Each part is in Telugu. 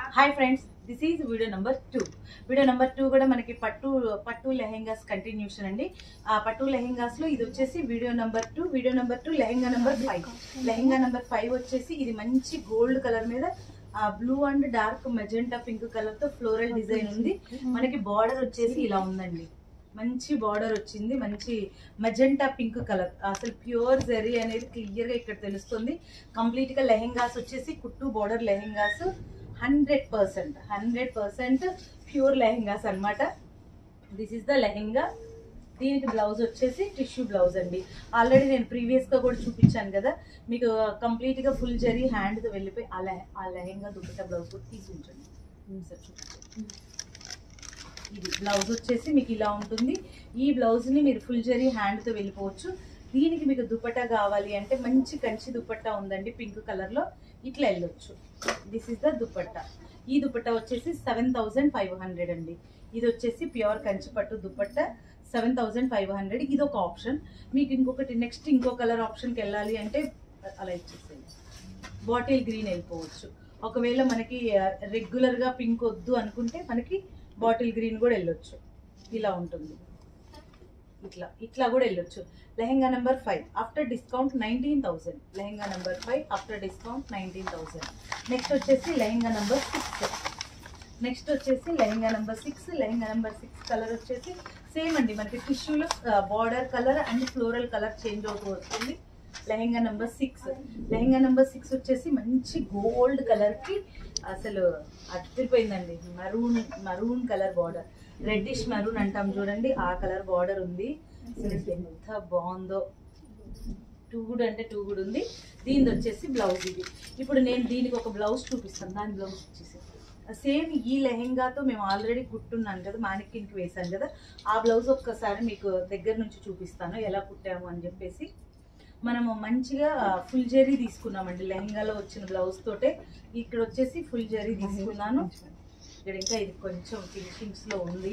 Hi friends this is video number two video number two కూడా మనకి పట్టు పట్టు లెహెంగాస్ కంటిన్యూషన్ అండి ఆ పట్టు లెహెంగాస్ లో ఇది వచ్చేసి video number two video number two lehenga number five lehenga number five వచ్చేసి ఇది మంచి గోల్డ్ కలర్ మీద blue and dark magenta pink colour తో ఫ్లోరల్ డిజైన్ ఉంది మనకి బార్డర్ వచ్చేసి ఇలా ఉందండి మంచి బార్డర్ వచ్చింది మంచి మెజెంటా పింక్ కలర్ అసలు ప్యూర్ జెరీ అనేది క్లియర్ గా ఇక్కడ తెలుస్తుంది కంప్లీట్ గా లెహెంగాస్ వచ్చేసి కుట్టు border lehengas hundred percent hundred percent pure lehengas అన్నమాట దిస్ ఇస్ ద లెహెంగా దీనికి బ్లౌజ్ వచ్చేసి టిష్యూ బ్లౌజ్ అండి ఆల్రెడీ నేను ప్రీవియస్ గా కూడా చూపించాను కదా మీకు కంప్లీట్ గా ఫుల్ జరీ హ్యాండ్ తో వెళ్ళిపోయి ఆ లెహ ఆ లెహెంగా దుప్పట బ్లౌజ్ కూడా తీసి ఉంచండి ఒకసారి చూపించండి. ఇది బ్లౌజ్ వచ్చేసి మీకు ఇలా ఉంటుంది ఈ బ్లౌజ్ ని మీరు ఫుల్ జరీ హ్యాండ్ తో వెళ్ళిపోవచ్చు దీనికి మీకు దుపట్టా కావాలి అంటే మంచి కంచి దుపట్టా ఉందండి పింక్ కలర్ లో ఇట్లా వెళ్ళొచ్చు దిస్ ఇస్ ద దుపట్టా ఈ దుపట్టా వచ్చేసి సెవెన్ థౌసండ్ ఫైవ్ హండ్రెడ్ అండి ఇది వచ్చేసి ప్యూర్ కంచి పట్టు dupatta seven thousand five hundred ఇది ఒక ఆప్షన్ మీకు ఇంకొకటి నెక్స్ట్ ఇంకో కలర్ ఆప్షన్కి వెళ్ళాలి అంటే అలా ఇచ్చేసేయండి బాటిల్ గ్రీన్ వెళ్ళిపోవచ్చు ఒకవేళ మనకి రెగ్యులర్ గా పింక్ వద్దు అనుకుంటే మనకి బాటిల్ గ్రీన్ కూడా వెళ్ళొచ్చు ఇలా ఉంటుంది ఇట్లా ఇట్లా కూడా వెళ్ళొచ్చు lehenga number five after discount nineteen thousand lehenga number five after discount nineteen thousand next వచ్చేసి లెహెంగా నెంబర్ సిక్స్ నెక్స్ట్ వచ్చేసి lehenga number six lehenga number six colour వచ్చేసి సేమ్ అండి మనకి టిష్యూలో border colour and floral colour change అవుతూ వస్తుంది lehenga number six lehenga number six వచ్చేసి మంచి గోల్డ్ కలర్ కి అసలు అదిరిపోయిందండి maroon maroon colour border reddish maroon అంటాం చూడండి ఆ కలర్ బార్డర్ ఉంది అసలు ఎంత బాగుందో టూ గుడ్ అంటే టూ గుడ్ ఉంది దీనిది వచ్చేసి బ్లౌజ్ ఇది ఇప్పుడు నేను దీనికి ఒక బ్లౌజ్ చూపిస్తాను దాని బ్లౌజ్ వచ్చేసి సేమ్ ఈ లెహెంగాతో మేము ఆల్రెడీ కుట్టున్నాను కదా మానిక్కిన్కి వేసాను కదా ఆ బ్లౌజ్ ఒక్కసారి మీకు దగ్గర నుంచి చూపిస్తాను ఎలా కుట్టాము అని చెప్పేసి మనము మంచిగా ఫుల్ జరీ తీసుకున్నామండి లెహెంగాలో వచ్చిన బ్లౌజ్ తోటే ఇక్కడ వచ్చేసి ఫుల్ జరీ తీసుకున్నాను ఇక్కడ ఇంకా ఇది కొంచెం ఫినిషింగ్స్ లో ఉంది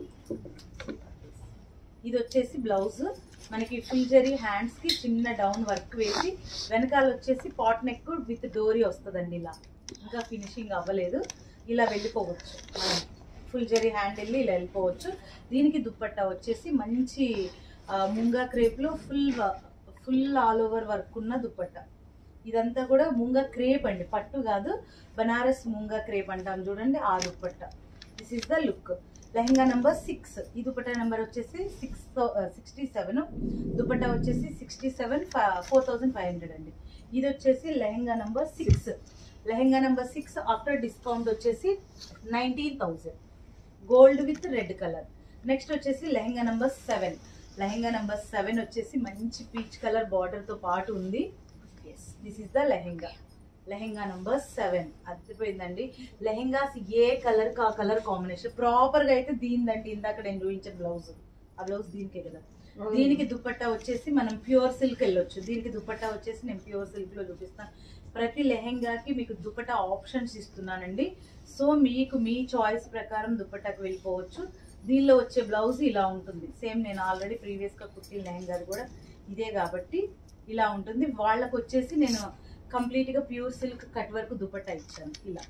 ఇది వచ్చేసి బ్లౌజ్ మనకి ఫుల్ జరీ హ్యాండ్స్ కి చిన్న డౌన్ వర్క్ వేసి వెనకాల వచ్చేసి పాట్ నెక్ విత్ డోరీ వస్తుందండి ఇలా ఇంకా ఫినిషింగ్ అవ్వలేదు ఇలా వెళ్ళిపోవచ్చు ఫుల్ జరీ హ్యాండ్ వెళ్ళి ఇలా వెళ్ళిపోవచ్చు దీనికి దుప్పట్టా వచ్చేసి మంచి ఆ, ముంగా క్రేప్లో full full all over work ఉన్న దుప్పట్టా ఇదంతా కూడా ముంగా క్రేప్ అండి పట్టు కాదు బనారస్ ముంగా క్రేప్ అంటాం చూడండి ఆ dupatta this is the look lehenga number six ఈ దుపట్టా నెంబర్ వచ్చేసి సిక్స్ సిక్స్టీ సెవెన్ దుపట్టా వచ్చేసి sixty seven four thousand five hundred అండి ఇది వచ్చేసి lehenga number six lehenga number six after discount వచ్చేసి nineteen thousand gold with red colour next వచ్చేసి lehenga number seven lehenga number seven వచ్చేసి మంచి పీచ్ కలర్ బార్డర్ తో పాటు ఉంది yes this is the lehenga lehenga number seven అదిపోయిందండి lehengas ఏ కలర్ కా కలర్ కాంబినేషన్ ప్రాపర్ గా అయితే దీనిదండి ఇందాక నేను చూపించిన బ్లౌజ్ ఆ బ్లౌజ్ దీనికే కదా దీనికి దుపట్టా వచ్చేసి మనం ప్యూర్ సిల్క్ వెళ్ళొచ్చు దీనికి దుపట్టా వచ్చేసి నేను ప్యూర్ సిల్క్ లో చూపిస్తాను ప్రతి లెహంగాకి మీకు దుపట్టా ఆప్షన్స్ ఇస్తున్నానండి సో మీకు మీ చాయిస్ ప్రకారం దుపట్టాకు వెళ్ళిపోవచ్చు దీనిలో వచ్చే బ్లౌజ్ ఇలా ఉంటుంది సేమ్ నేను ఆల్రెడీ ప్రీవియస్ గా కుట్టిన లెహంగాది కూడా ఇదే కాబట్టి ఇలా ఉంటుంది వాళ్ళకు వచ్చేసి నేను కంప్లీట్ గా pure silk cut work dupatta ఇచ్చాను ఇలా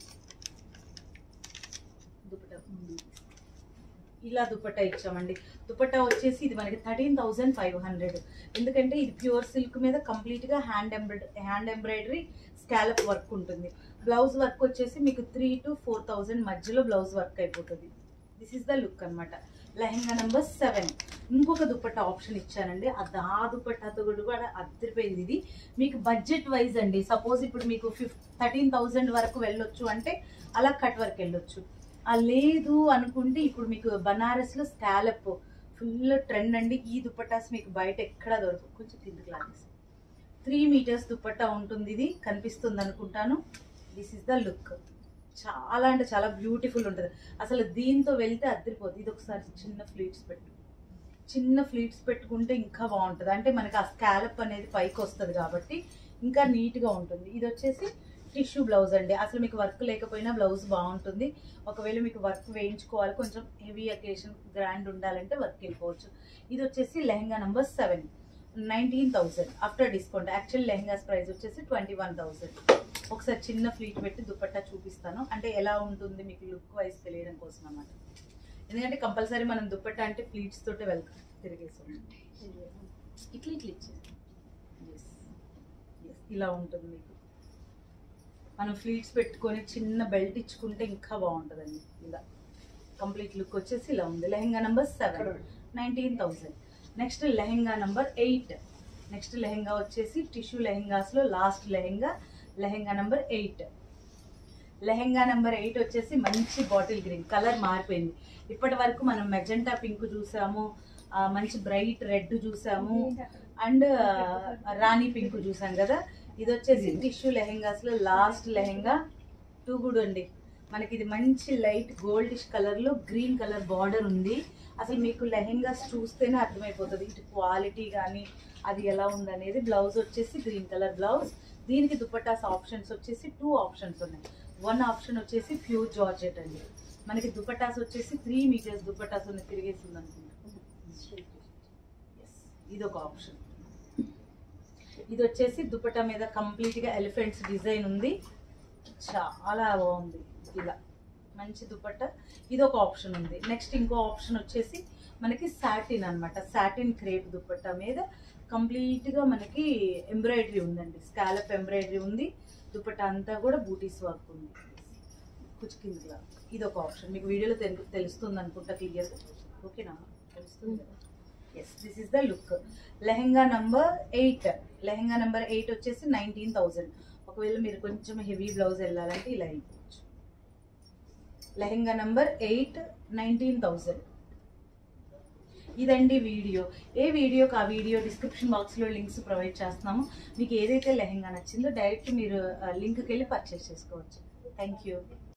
దుపట్టా ఉంది. ఇలా దుపట్టా ఇచ్చామండి దుపట్టా వచ్చేసి ఇది మనకి థర్టీన్ థౌజండ్ ఫైవ్ హండ్రెడ్ ఎందుకంటే ఇది ప్యూర్ సిల్క్ మీద కంప్లీట్ గా hand embroidery hand embroidery scallop work ఉంటుంది బ్లౌజ్ వర్క్ వచ్చేసి మీకు త్రీ టు ఫోర్ థౌజండ్ మధ్యలో బ్లౌజ్ వర్క్ అయిపోతుంది దిస్ ఇస్ ద లుక్ అన్నమాట లెహంగా నెంబర్ సెవెన్ ఇంకొక దుపట్టా ఆప్షన్ ఇచ్చానండి అది ఆ దుపట్టాతో కూడా కూడా అద్దరిపోయింది ఇది మీకు బడ్జెట్ వైజ్ అండి సపోజ్ ఇప్పుడు మీకు ఫిఫ్ థర్టీన్ థౌజండ్ వరకు వెళ్ళొచ్చు అంటే అలా కట్ వర్క్ వెళ్ళొచ్చు ఆ లేదు అనుకుంటే ఇప్పుడు మీకు బనారస్లో స్కాలప్ ఫుల్ ట్రెండ్ అండి ఈ దుపట్టాస్ మీకు బయట ఎక్కడ దొరకదు కొంచెం కిందకి లాగేసి త్రీ మీటర్స్ దుపట్టా ఉంటుంది ఇది కనిపిస్తుంది అనుకుంటాను దిస్ ఇస్ ద లుక్ చాలా అంటే చాలా బ్యూటిఫుల్ ఉంటుంది అసలు దీంతో వెళ్తే అద్దరిపోతుంది ఇది ఒకసారి చిన్న ఫ్లీట్స్ పెట్టు చిన్న ఫ్లీట్స్ పెట్టుకుంటే ఇంకా బాగుంటుంది అంటే మనకి ఆ స్కాలప్ అనేది పైకి వస్తుంది కాబట్టి ఇంకా నీట్గా ఉంటుంది ఇది వచ్చేసి టిష్యూ బ్లౌజ్ అండి అసలు మీకు వర్క్ లేకపోయినా బ్లౌజ్ బాగుంటుంది ఒకవేళ మీకు వర్క్ వేయించుకోవాలి కొంచెం హెవీ అకేషన్ గ్రాండ్ ఉండాలంటే వర్క్ వెళ్ళిపోవచ్చు ఇది వచ్చేసి lehenga number seven nineteen thousand after discount actual lehengas price వచ్చేసి ట్వంటీ వన్ థౌసండ్ ఒకసారి చిన్న ఫ్లీట్ పెట్టి దుపట్టా చూపిస్తాను అంటే ఎలా ఉంటుంది మీకు లుక్ వైజ్ తెలియడం కోసం అన్నమాట ఎందుకంటే కంపల్సరీ మనం దుపట్టా అంటే ఫ్లీట్స్ తోటే వెళ్తాం తిరిగేసాం ఇట్లా ఇట్లా ఇచ్చేది ఇలా ఉంటుంది మీకు మనం ఫ్లీట్స్ పెట్టుకొని చిన్న బెల్ట్ ఇచ్చుకుంటే ఇంకా బాగుంటుందండి ఇలా కంప్లీట్ లుక్ వచ్చేసి ఇలా ఉంది lehenga number seven nineteen thousand next lehenga number eight next lehenga వచ్చేసి టిష్యూ లెహెంగాస్లో last lehenga lehenga number eight lehenga number eight వచ్చేసి మంచి బాటిల్ గ్రీన్ కలర్ మారిపోయింది ఇప్పటి వరకు మనం మెజెంటా పింక్ చూసాము ఆ, మంచి బ్రైట్ రెడ్ చూసాము అండ్ రాణి పింక్ చూసాం కదా ఇది వచ్చేసి టిష్యూ లెహెంగాస్ లో లాస్ట్ లెహెంగా టూ గుడ్ అండి మనకి ఇది మంచి లైట్ గోల్డిష్ కలర్ లో గ్రీన్ కలర్ బార్డర్ ఉంది అసలు మీకు లెహెంగాస్ చూస్తేనే అర్థమైపోతుంది ఇటు క్వాలిటీ కానీ అది ఎలా ఉందనేది బ్లౌజ్ వచ్చేసి గ్రీన్ కలర్ బ్లౌజ్ దీనికి దుపట్టాస్ ఆప్షన్స్ వచ్చేసి టూ ఆప్షన్స్ ఉన్నాయి వన్ ఆప్షన్ వచ్చేసి ప్యూర్ జార్జెట్ అండి మనకి దుపట్టాస్ వచ్చేసి త్రీ మీటర్స్ దుపట్టాస్ ఉన్నాయి తిరిగేసింది అనుకుంటా Yes, ఇది ఒక ఆప్షన్ ఇది వచ్చేసి దుపట్టా మీద కంప్లీట్ గా ఎలిఫెంట్స్ డిజైన్ ఉంది చాలా బాగుంది ఇలా మంచి దుపట్టా ఇది ఒక ఆప్షన్ ఉంది నెక్స్ట్ ఇంకో ఆప్షన్ వచ్చేసి మనకి సాటిన్ అన్నమాట సాటిన్ క్రేప్ దుపట్టా మీద కంప్లీట్ గా మనకి ఎంబ్రాయిడరీ ఉందండి స్కాలప్ ఎంబ్రాయిడరీ ఉంది దుపట్టా అంతా కూడా బూటీస్ వర్క్ ఉంది కుచికిందిలా ఇది ఒక ఆప్షన్ మీకు వీడియోలో తెలు- తెలుస్తుంది అనుకుంటా క్లియర్ ఓకేనా తెలుస్తుంది కదా yes this is the look lehenga number eight lehenga number eight వచ్చేసి నైన్టీన్ థౌజండ్ ఒకవేళ మీరు కొంచెం హెవీ బ్లౌజ్ వెళ్ళాలంటే ఇలా వెళ్ళిపోవచ్చు lehenga number eight nineteen thousand ఇదండి వీడియో ఏ వీడియోకి ఆ వీడియో డిస్క్రిప్షన్ బాక్స్లో లింక్స్ ప్రొవైడ్ చేస్తున్నాము మీకు ఏదైతే లెహెంగా నచ్చిందో డైరెక్ట్ మీరు లింక్కి వెళ్ళి పర్చేస్ చేసుకోవచ్చు థ్యాంక్ యూ